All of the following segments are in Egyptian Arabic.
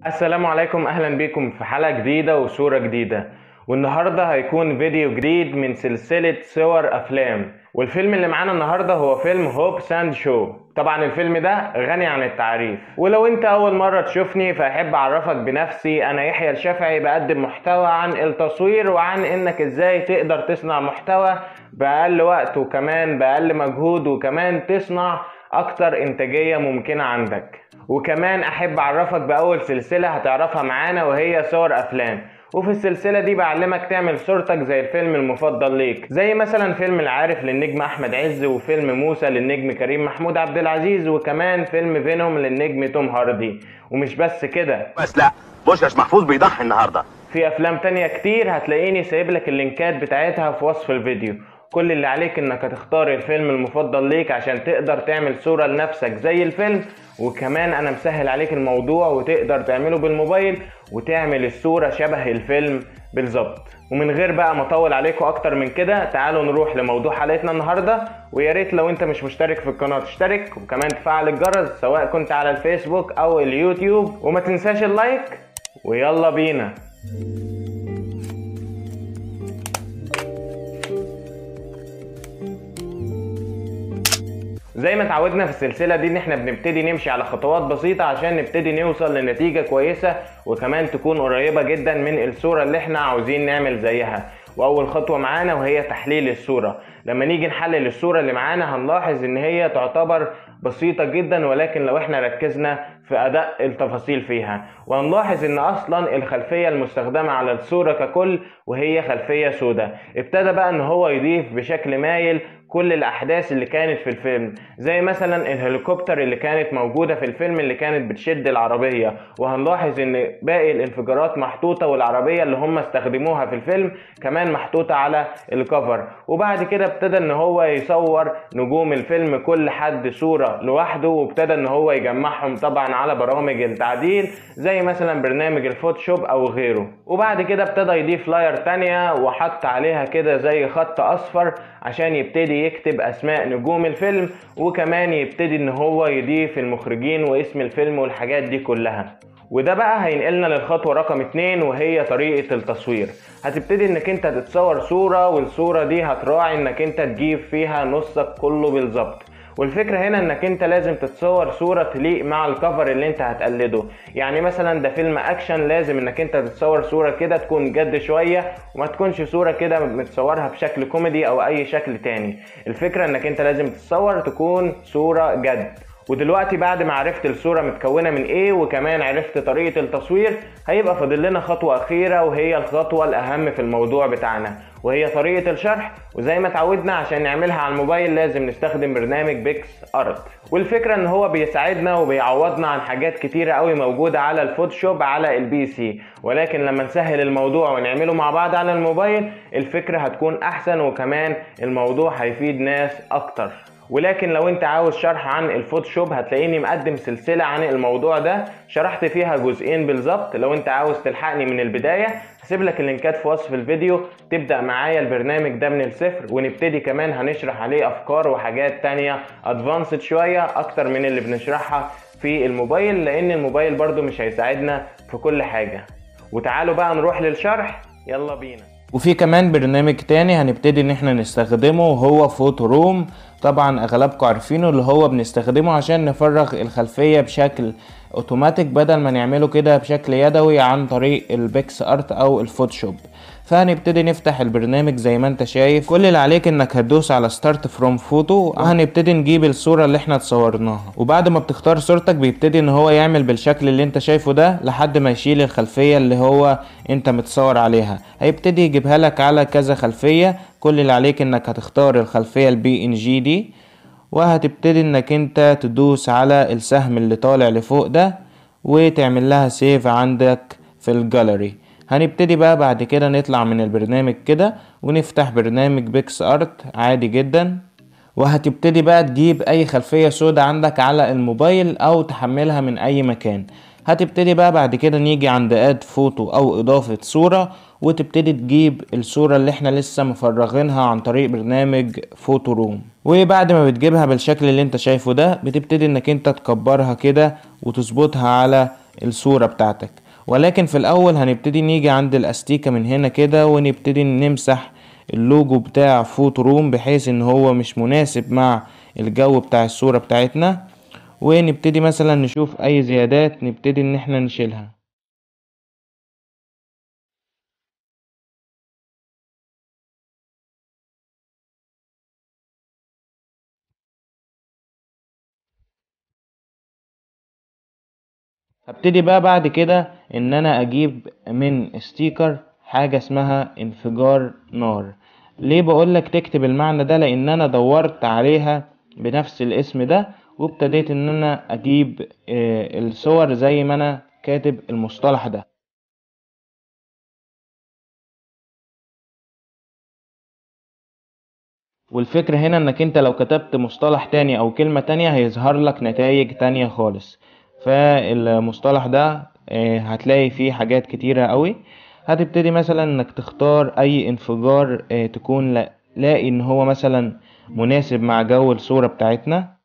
السلام عليكم اهلا بكم في حلقة جديدة وصورة جديدة والنهاردة هيكون فيديو جديد من سلسلة صور افلام والفيلم اللي معانا النهاردة هو فيلم هوب ساند شو طبعا الفيلم ده غني عن التعريف ولو انت اول مرة تشوفني فاحب اعرفك بنفسي انا يحيى الشافعي بقدم محتوى عن التصوير وعن انك ازاي تقدر تصنع محتوى باقل وقت وكمان باقل مجهود وكمان تصنع اكتر انتاجية ممكنة عندك وكمان احب اعرفك باول سلسلة هتعرفها معانا وهي صور افلام وفي السلسلة دي بعلمك تعمل صورتك زي الفيلم المفضل ليك زي مثلا فيلم العارف للنجم احمد عز وفيلم موسى للنجم كريم محمود عبد العزيز وكمان فيلم فينوم للنجم توم هاردي ومش بس كده بس لا بوشكاش محفوظ بيضحي النهارده في افلام تانية كتير هتلاقيني سايب لك اللينكات بتاعتها في وصف الفيديو كل اللي عليك انك هتختار الفيلم المفضل ليك عشان تقدر تعمل صورة لنفسك زي الفيلم وكمان انا مسهل عليك الموضوع وتقدر تعمله بالموبايل وتعمل الصورة شبه الفيلم بالظبط ومن غير بقى ما اطول عليكم اكتر من كده تعالوا نروح لموضوع حلقتنا النهارده ويا ريت لو انت مش مشترك في القناه تشترك وكمان تفعل الجرس سواء كنت على الفيسبوك او اليوتيوب وما تنساش اللايك ويلا بينا زي ما اتعودنا في السلسله دي ان احنا بنبتدي نمشي على خطوات بسيطه عشان نبتدي نوصل لنتيجه كويسه وكمان تكون قريبه جدا من الصوره اللي احنا عاوزين نعمل زيها واول خطوه معانا وهي تحليل الصوره لما نيجي نحلل الصوره اللي معانا هنلاحظ ان هي تعتبر بسيطة جدا ولكن لو احنا ركزنا في اداء التفاصيل فيها وهنلاحظ ان اصلا الخلفية المستخدمة على الصورة ككل وهي خلفية سوداء ابتدى بقى ان هو يضيف بشكل مايل كل الاحداث اللي كانت في الفيلم زي مثلا الهليكوبتر اللي كانت موجودة في الفيلم اللي كانت بتشد العربية وهنلاحظ ان باقي الانفجارات محطوطة والعربية اللي هم استخدموها في الفيلم كمان محطوطة على الكفر وبعد كده ابتدى ان هو يصور نجوم الفيلم كل حد صورة لوحده وابتدى ان هو يجمعهم طبعا على برامج التعديل زي مثلا برنامج الفوتوشوب او غيره وبعد كده ابتدى يضيف لاير تانية وحط عليها كده زي خط اصفر عشان يبتدي يكتب اسماء نجوم الفيلم وكمان يبتدي ان هو يضيف المخرجين واسم الفيلم والحاجات دي كلها وده بقى هينقلنا للخطوة رقم اتنين وهي طريقة التصوير هتبتدي انك انت تتصور صورة والصورة دي هتراعي انك انت تجيب فيها نصك كله بالظبط والفكرة هنا انك انت لازم تتصور صورة تليق مع الكفر اللي انت هتقلده يعني مثلا ده فيلم اكشن لازم انك انت تتصور صورة كده تكون جد شوية وما تكونش صورة كده متصورها بشكل كوميدي او اي شكل تاني الفكرة انك انت لازم تتصور تكون صورة جد ودلوقتي بعد ما عرفت الصورة متكونة من ايه وكمان عرفت طريقة التصوير هيبقى فاضل لنا خطوة أخيرة وهي الخطوة الأهم في الموضوع بتاعنا وهي طريقة الشرح وزي ما اتعودنا عشان نعملها على الموبايل لازم نستخدم برنامج بيكس ارت والفكرة ان هو بيساعدنا وبيعوضنا عن حاجات كتيرة قوي موجودة على الفوتوشوب على البي سي ولكن لما نسهل الموضوع ونعمله مع بعض على الموبايل الفكرة هتكون احسن وكمان الموضوع هيفيد ناس اكتر ولكن لو انت عاوز شرح عن الفوتوشوب هتلاقيني مقدم سلسلة عن الموضوع ده شرحت فيها جزئين بالظبط لو انت عاوز تلحقني من البداية هسيب لك اللينكات في وصف الفيديو تبدأ معايا البرنامج ده من الصفر ونبتدي كمان هنشرح عليه افكار وحاجات تانية ادفانسد شوية اكتر من اللي بنشرحها في الموبايل لان الموبايل برضو مش هيساعدنا في كل حاجة وتعالوا بقى نروح للشرح يلا بينا وفي كمان برنامج تاني هنبتدي ان احنا نستخدمه وهو فوتو روم طبعا اغلبكم عارفينه اللي هو بنستخدمه عشان نفرغ الخلفية بشكل اوتوماتيك بدل ما نعمله كده بشكل يدوي عن طريق البيكس ارت او الفوتوشوب فهنبتدي نفتح البرنامج زي ما انت شايف كل اللي عليك انك هتدوس على ستارت فروم فوتو وهنبتدي نجيب الصورة اللي احنا اتصورناها وبعد ما بتختار صورتك بيبتدي ان هو يعمل بالشكل اللي انت شايفه ده لحد ما يشيل الخلفية اللي هو انت متصور عليها هيبتدي يجيبها لك على كذا خلفية كل اللي عليك انك هتختار الخلفية البي ان جي دي وهتبتدي انك انت تدوس على السهم اللي طالع لفوق ده وتعمل لها سيف عندك في الجاليري هنبتدي بقى بعد كده نطلع من البرنامج كده ونفتح برنامج بيكس ارت عادي جدا وهتبتدي بقى تجيب اي خلفية سودة عندك على الموبايل او تحملها من اي مكان هتبتدي بقى بعد كده نيجي عند اد فوتو او اضافة صورة وتبتدي تجيب الصورة اللي احنا لسه مفرغينها عن طريق برنامج فوتو روم وبعد ما بتجيبها بالشكل اللي انت شايفه ده بتبتدي انك انت تكبرها كده وتظبطها على الصورة بتاعتك ولكن في الاول هنبتدي نيجي عند الاستيكة من هنا كده ونبتدي نمسح اللوجو بتاع فوت روم بحيث ان هو مش مناسب مع الجو بتاع الصورة بتاعتنا ونبتدي مثلا نشوف اي زيادات نبتدي ان احنا نشيلها هبتدي بقى بعد كده ان انا اجيب من ستيكر حاجة اسمها انفجار نار ليه بقولك تكتب المعنى ده لان انا دورت عليها بنفس الاسم ده وابتديت ان انا اجيب آه، الصور زي ما انا كاتب المصطلح ده والفكرة هنا انك انت لو كتبت مصطلح تاني او كلمة تانية هيظهر لك نتائج تانية خالص فالمصطلح ده آه، هتلاقي فيه حاجات كتيرة قوي هتبتدي مثلا انك تختار اي انفجار آه، تكون لا- لاقي ان هو مثلا مناسب مع جو الصورة بتاعتنا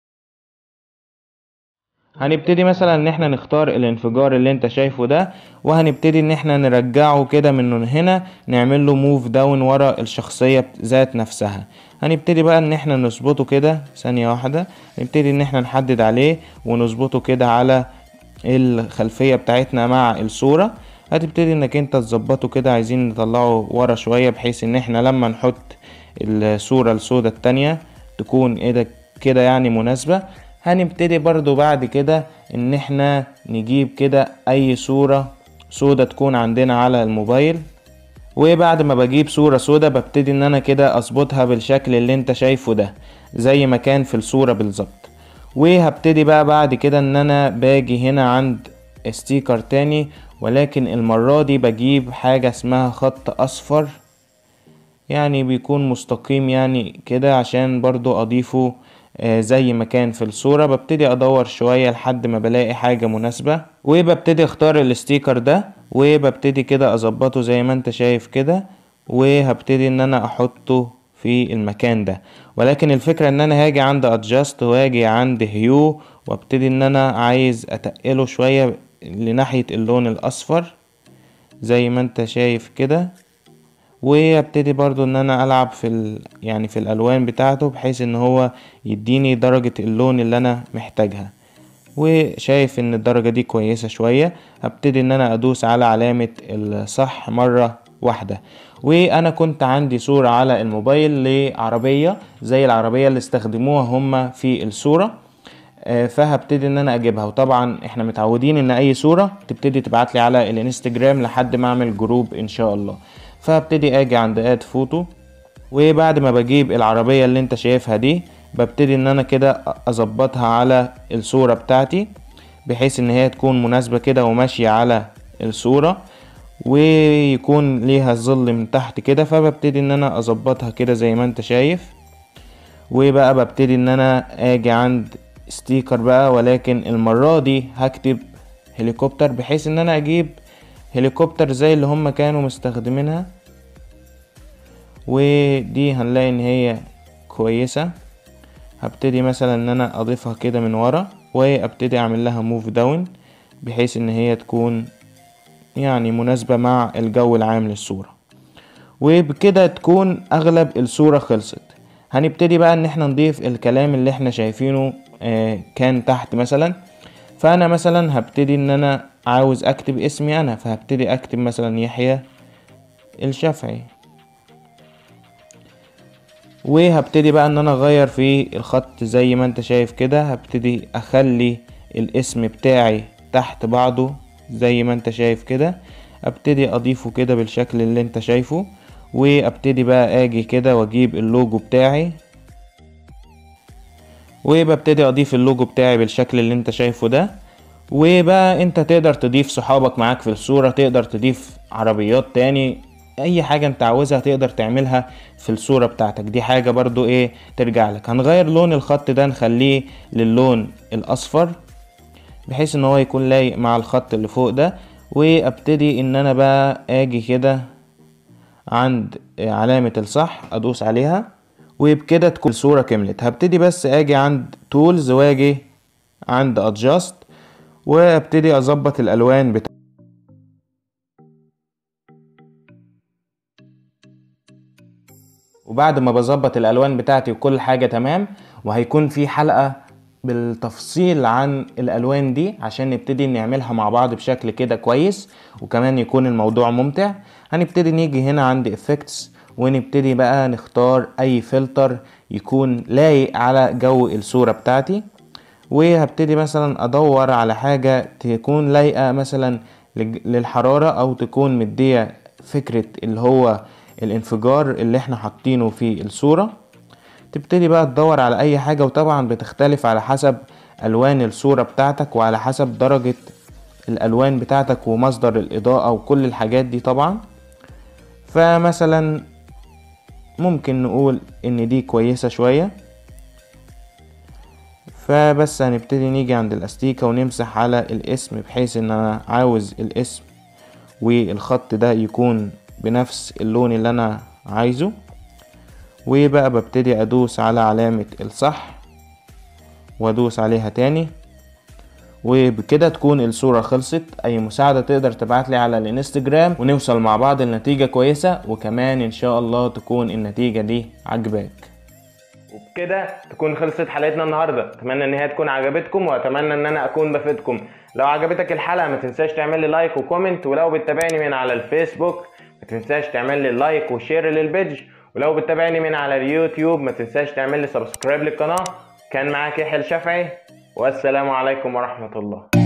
هنبتدي مثلا ان احنا نختار الانفجار اللي انت شايفه ده وهنبتدي ان احنا نرجعه كده من هنا نعمل له موف داون ورا الشخصية بت- ذات نفسها هنبتدي بقى ان احنا نظبطه كده ثانية واحدة نبتدي ان احنا نحدد عليه ونظبطه كده على الخلفية بتاعتنا مع الصورة هتبتدي انك انت تظبطه كده عايزين نطلعه ورا شوية بحيث ان احنا لما نحط الصورة السوداء التانية تكون ايدك كده يعني مناسبة هنبتدي برضو بعد كده ان احنا نجيب كده اي صورة سودة تكون عندنا على الموبايل وبعد ما بجيب صورة سودة ببتدي ان انا كده اظبطها بالشكل اللي انت شايفه ده زي ما كان في الصورة بالظبط وهبتدي بقى بعد كده ان انا باجي هنا عند ستيكر تاني ولكن المرة دي بجيب حاجة اسمها خط اصفر يعني بيكون مستقيم يعني كده عشان برضو اضيفه آه، زي ما كان في الصورة ببتدي ادور شوية لحد ما بلاقي حاجة مناسبة وببتدي اختار الستيكر ده وببتدي كده اظبطه زي ما انت شايف كده وهبتدي ان انا احطه في المكان ده ولكن الفكرة ان انا هاجي عند adjust واجي عند هيو وابتدي ان انا عايز اتقله شوية لناحية اللون الاصفر زي ما انت شايف كده وابتدي برضو ان انا العب في ال... يعني في الالوان بتاعته بحيث ان هو يديني درجة اللون اللي انا محتاجها وشايف ان الدرجة دي كويسة شوية هبتدي ان انا ادوس على علامة الصح مرة واحدة وانا كنت عندي صورة على الموبايل لعربية زي العربية اللي استخدموها هما في الصورة آه، فهبتدي ان انا اجيبها وطبعا احنا متعودين ان اي صورة تبتدي تبعت لي على الانستجرام لحد ما اعمل جروب ان شاء الله فهبتدي اجي عند اد فوتو وبعد ما بجيب العربية اللي انت شايفها دي ببتدي ان انا كده اظبطها على الصورة بتاعتي بحيث ان هي تكون مناسبة كده وماشية على الصورة ويكون ليها ظل من تحت كده فببتدي ان انا اظبطها كده زي ما انت شايف وبقى ببتدي ان انا اجي عند ستيكر بقى ولكن المرة دي هكتب هليكوبتر بحيث ان انا اجيب هليكوبتر زي اللي هم كانوا مستخدمينها ودي هنلاقي ان هي كويسة هبتدي مثلا ان انا اضيفها كده من ورا وابتدي اعمل لها موف داون بحيث ان هي تكون يعني مناسبة مع الجو العام للصورة وبكده تكون اغلب الصورة خلصت هنبتدي بقى ان احنا نضيف الكلام اللي احنا شايفينه آه، كان تحت مثلا فانا مثلا هبتدي ان انا عاوز اكتب اسمي انا فهبتدي اكتب مثلا يحيى الشافعي وهبتدي بقى ان انا اغير في الخط زي ما انت شايف كده هبتدي اخلي الاسم بتاعي تحت بعضه زي ما انت شايف كده ابتدي اضيفه كده بالشكل اللي انت شايفه وابتدي بقى اجي كده واجيب اللوجو بتاعي وببتدي اضيف اللوجو بتاعي بالشكل اللي انت شايفه ده وبقى انت تقدر تضيف صحابك معاك في الصورة تقدر تضيف عربيات تاني اي حاجة انت عاوزها تقدر تعملها في الصورة بتاعتك دي حاجة برضو ايه ترجع لك هنغير لون الخط ده نخليه للون الاصفر بحيث ان هو يكون لايق مع الخط اللي فوق ده وابتدي ان انا بقى اجي كده عند علامة الصح ادوس عليها وبكده تكون الصورة كملت هبتدي بس اجي عند تولز واجي عند ادجاست وابتدي اظبط الالوان بتاع وبعد ما بظبط الالوان بتاعتي وكل حاجة تمام وهيكون في حلقة بالتفصيل عن الالوان دي عشان نبتدي نعملها مع بعض بشكل كده كويس وكمان يكون الموضوع ممتع هنبتدي نيجي هنا عند effects ونبتدي بقى نختار اي فلتر يكون لايق على جو الصورة بتاعتي وهبتدي مثلا ادور على حاجة تكون لايقة مثلا للحرارة او تكون مدية فكرة اللي هو الانفجار اللي احنا حاطينه في الصورة تبتدي بقى تدور على اي حاجة وطبعا بتختلف على حسب الوان الصورة بتاعتك وعلى حسب درجة الالوان بتاعتك ومصدر الاضاءة وكل الحاجات دي طبعا فمثلا ممكن نقول ان دي كويسة شوية فبس هنبتدي نيجي عند الاستيكة ونمسح على الاسم بحيث ان انا عاوز الاسم والخط ده يكون بنفس اللون اللي انا عايزه وبقى ببتدي ادوس على علامة الصح وادوس عليها تاني وبكده تكون الصورة خلصت اي مساعدة تقدر تبعتلي على الانستجرام ونوصل مع بعض لنتيجة كويسة وكمان ان شاء الله تكون النتيجة دي عجباك وبكده تكون خلصت حلقتنا النهارده اتمنى ان هي تكون عجبتكم واتمنى ان انا اكون بفيدكم لو عجبتك الحلقه ما تنساش تعمل لي لايك وكومنت ولو بتتابعني من على الفيسبوك ما تنساش تعمل لي لايك وشير للبيج ولو بتتابعني من على اليوتيوب ما تنساش تعمل لي سبسكرايب للقناه كان معاك يحيى الشافعي والسلام عليكم ورحمه الله